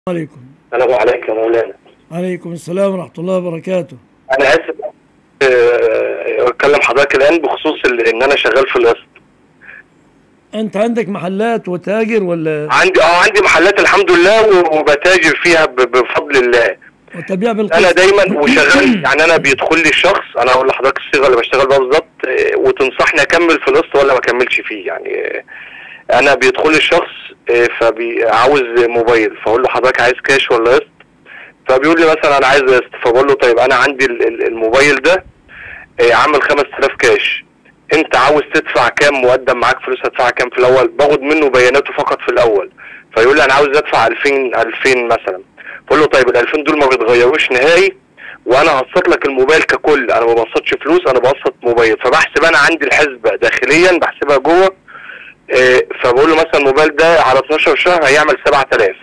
عليكم السلام عليكم يا مولانا عليكم السلام ورحمة الله وبركاته انا اسف آه، اتكلم حضرتك الان بخصوص ال- ان انا شغال في القسط أنت عندك محلات وتاجر ولا عندي اه عندي محلات الحمد لله و- وبتاجر فيها ب- بفضل الله وتبيع بالقسط انا دايما وشغال يعني انا بيدخل لي الشخص انا هقول لحضرتك الصيغه اللي بشتغل بيها بالظبط آه، وتنصحني اكمل في القسط ولا ما اكملش فيه يعني آه، انا بيدخل لي الشخص آه، فعاوز موبايل فاقول له حضرتك عايز كاش ولا قسط فبيقول لي مثلا انا عايز قسط فبقول له طيب انا عندي ال- ال- الموبايل ده آه، عامل 5000 كاش انت عاوز تدفع كام مقدم معاك فلوس هتدفع كام في الاول باخد منه بياناته فقط في الاول فيقول لي انا عاوز ادفع 2000 2000 مثلا بقول له طيب ال 2000 دول ما بيتغيروش نهائي وانا هقسط لك الموبايل ككل انا ما بقسطش فلوس انا بقسط موبايل فبحسب انا عندي الحسبه داخليا بحسبها جوه آه، فبقول له مثلا الموبايل ده على 12 شهر هيعمل 7000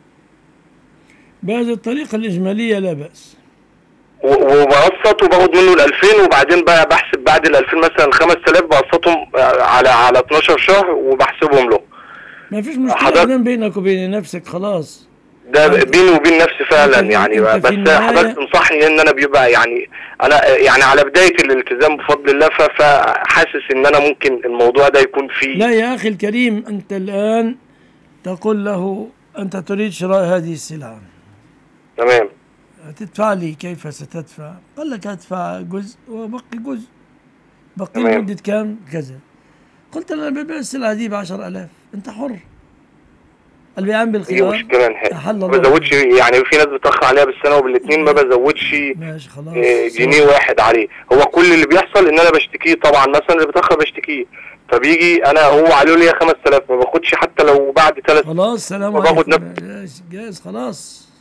بهذه الطريقة الإجمالية لا بأس و- وبقسط وباخد منه ال 2000 وبعدين بقى بحسب بعد ال 2000 مثلا 5000 بقسطهم آه، على على 12 شهر وبحسبهم له ما فيش مشكلة حضرتك- أبداً بينك وبين نفسك خلاص ده أنت- بيني وبين نفسي فعلا أنت في- يعني أنت في بس النهاية- حضرتك تنصحني ان انا بيبقى يعني انا يعني على بدايه الالتزام بفضل الله ف- فحاسس ان انا ممكن الموضوع ده يكون فيه لا يا أخي الكريم أنت الآن تقول له أنت تريد شراء هذه السلعة تمام تدفع لي كيف ستدفع قال لك أدفع جزء وبقي جزء بقي تمام. مدة كام كذا قلت له أنا ببيع السلعة دي بعشر ألاف أنت حر البيعان دي بالخيار مشكله نهائي أحل ما الله بزودش يعني في ناس بتاخر عليها بالسنه وبالاثنين ما بزودش ماشي خلاص آه، جنيه واحد عليه هو كل اللي بيحصل ان انا بشتكيه طبعا مثلا اللي بيتاخر بشتكيه فبيجي انا هو عليه لي 5000 ما باخدش حتى لو بعد ثلاث خلاص سلام وباخد عليكم جاهز جاهز خلاص